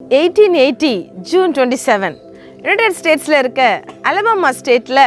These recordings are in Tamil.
eighteen eighty June twenty seven United ஸ்டேட்ஸில் இருக்க அலபாமா ஸ்டேட்டில்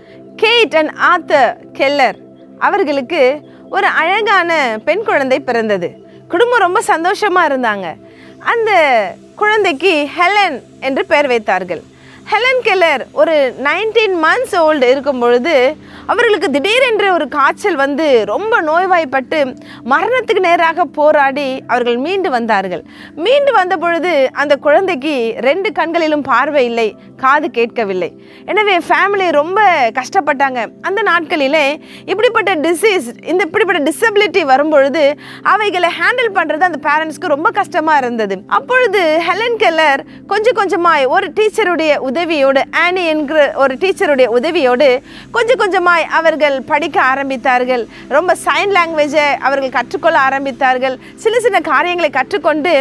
கேட் அண்ட் ஆத்தர் கெல்லர் அவர்களுக்கு ஒரு அழகான பெண் குழந்தை பிறந்தது குடும்பம் ரொம்ப சந்தோஷமாக இருந்தாங்க அந்த குழந்தைக்கு ஹெலன் என்று பெயர் வைத்தார்கள் ஹெலன் கெல்லர் ஒரு நைன்டீன் மந்த்ஸ் ஓல்டு இருக்கும் பொழுது அவர்களுக்கு திடீரென்று ஒரு காய்ச்சல் வந்து ரொம்ப நோய்வாய்ப்பட்டு மரணத்துக்கு நேராக போராடி அவர்கள் மீண்டு வந்தார்கள் மீண்டு வந்த பொழுது அந்த குழந்தைக்கு ரெண்டு கண்களிலும் பார்வை இல்லை காது கேட்கவில்லை எனவே ஃபேமிலி ரொம்ப கஷ்டப்பட்டாங்க அந்த நாட்களிலே இப்படிப்பட்ட டிசீஸ் இந்த இப்படிப்பட்ட டிசபிலிட்டி வரும்பொழுது அவைகளை ஹேண்டில் பண்ணுறது அந்த பேரண்ட்ஸ்க்கு ரொம்ப கஷ்டமாக இருந்தது அப்பொழுது ஹெலன் கெல்லர் கொஞ்சம் கொஞ்சமாய் ஒரு டீச்சருடைய உதவியோடு ஆனி என்கிற ஒரு டீச்சருடைய உதவியோடு கொஞ்சம் கொஞ்சமாய் அவர்கள் படிக்க ஆரம்பித்தார்கள் ரொம்ப சைன் லாங்குவேஜை அவர்கள் கற்றுக்கொள்ள ஆரம்பித்தார்கள் சில சின்ன காரியங்களை கற்றுக்கொண்டு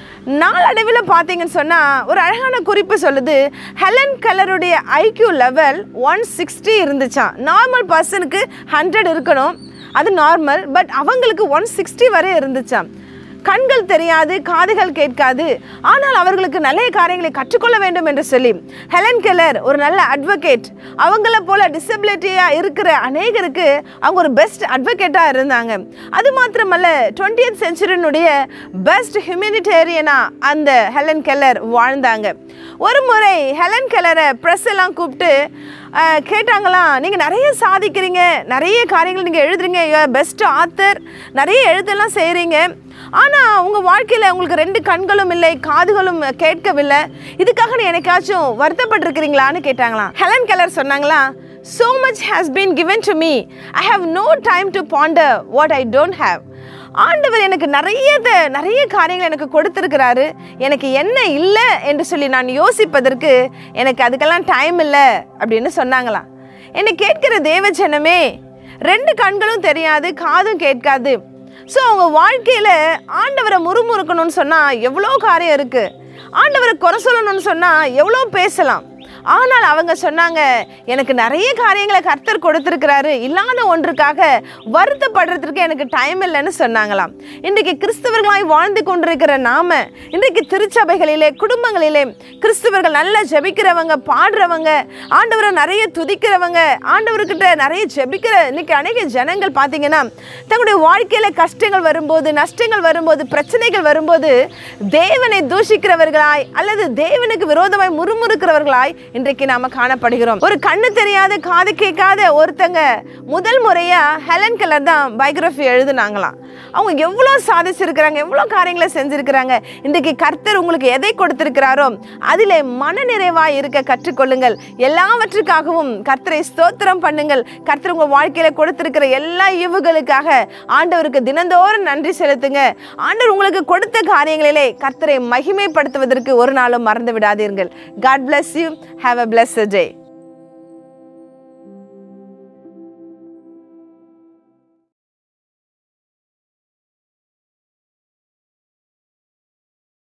நாளடைவில் பார்த்தீங்கன்னு சொன்னால் ஒரு அழகான குறிப்பு சொல்லுது ஹெலன் கலருடைய ஐக்யூ லெவல் ஒன் சிக்ஸ்டி இருந்துச்சாம் நார்மல் பர்சனுக்கு ஹண்ட்ரட் இருக்கணும் அது நார்மல் பட் அவங்களுக்கு ஒன் சிக்ஸ்டி வரை இருந்துச்சாம் கண்கள் தெரியாது காதுகள் கேட்காது ஆனால் அவர்களுக்கு நல்ல காரியங்களை கற்றுக்கொள்ள வேண்டும் என்று சொல்லி ஹெலன் கெல்லர் ஒரு நல்ல அட்வொகேட் அவங்கள போல டிசபிலிட்டியாக இருக்கிற அநேகருக்கு அவங்க ஒரு பெஸ்ட் அட்வொகேட்டாக இருந்தாங்க அது மாத்திரமல்ல டுவெண்ட்டியத் செஞ்சுரியினுடைய பெஸ்ட் ஹியூமனிடேரியனாக அந்த ஹெலன் கெல்லர் வாழ்ந்தாங்க ஒரு முறை ஹெலன் கெல்லரை ப்ரெஸ் எல்லாம் கூப்பிட்டு அஹ், கேட்டாங்களாம் நீங்கள் நிறைய சாதிக்கிறீங்க நிறைய காரியங்கள் நீங்கள் எழுதுறீங்க பெஸ்ட் ஆத்தர் நிறைய எழுதெல்லாம் செய்கிறீங்க ஆனால் உங்கள் வாழ்க்கையில் உங்களுக்கு ரெண்டு கண்களும் இல்லை காதுகளும் கேட்கவில்லை இதுக்காக நீ எனக்காச்சும் வருத்தப்பட்டிருக்கிறீங்களான்னு கேட்டாங்களாம் ஹெலன் கெல்லர் சொன்னாங்களா so much has been given to me i have no time to ponder what i don't have ஆண்டவர் எனக்கு நிறைய த- நிறைய காரியங்கள் எனக்கு கொடுத்துருக்கிறாரு எனக்கு என்ன இல்லை என்று சொல்லி நான் யோசிப்பதற்கு எனக்கு அதுக்கெல்லாம் டைம் இல்லை அப்படின்னு சொன்னாங்களாம் என்னை கேட்கிற தேவஜனமே ரெண்டு கண்களும் தெரியாது காதும் கேட்காது ஸோ அவங்க வாழ்க்கையில் ஆண்டவரை முறுமுறுக்கணும்னு சொன்னால் எவ்வளோ காரியம் இருக்குது ஆண்டவரை குறை சொல்லணும்னு சொன்னால் எவ்வளோ பேசலாம் ஆனால் அவங்க சொன்னாங்க எனக்கு நிறைய காரியங்களை கர்த்தர் கொடுத்துருக்கிறாரு இல்லாத ஒன்றுக்காக வருத்தப்படுறதுக்கு எனக்கு டைம் இல்லைன்னு சொன்னாங்களாம் இன்றைக்கு கிறிஸ்தவர்களாய் வாழ்ந்து கொண்டிருக்கிற நாம இன்றைக்கு திருச்சபைகளிலே குடும்பங்களிலே கிறிஸ்தவர்கள் நல்லா ஜெபிக்கிறவங்க பாடுறவங்க ஆண்டவரை நிறைய துதிக்கிறவங்க ஆண்டவர்கிட்ட நிறைய ஜெபிக்கிற இன்னைக்கு அநேக ஜனங்கள் பார்த்தீங்கன்னா தங்களுடைய வாழ்க்கையில கஷ்டங்கள் வரும்போது நஷ்டங்கள் வரும்போது பிரச்சனைகள் வரும்போது தேவனை தூஷிக்கிறவர்களாய் அல்லது தேவனுக்கு விரோதமாய் முறுமுறுக்கிறவர்களாய் இன்றைக்கு நாம காணப்படுகிறோம் ஒரு கண்ணு தெரியாத காது கேட்காத ஒருத்தங்க முதல் முறையா ஹெலன் கெல்லர் தான் பயோகிராஃபி எழுதுனாங்களாம் அவங்க எவ்வளோ சாதிச்சிருக்கிறாங்க எவ்வளோ காரியங்களை செஞ்சிருக்கிறாங்க இன்றைக்கு கர்த்தர் உங்களுக்கு எதை கொடுத்திருக்கிறாரோ அதிலே மனநிறைவாய் இருக்க கற்றுக்கொள்ளுங்கள் எல்லாவற்றுக்காகவும் கர்த்தரை ஸ்தோத்திரம் பண்ணுங்கள் கர்த்தர் உங்கள் வாழ்க்கையில கொடுத்திருக்கிற எல்லா ஈவுகளுக்காக ஆண்டவருக்கு தினந்தோறும் நன்றி செலுத்துங்க ஆண்டவர் உங்களுக்கு கொடுத்த காரியங்களிலே கர்த்தரை மகிமைப்படுத்துவதற்கு ஒரு நாளும் மறந்து விடாதீர்கள் God bless you have a blessed day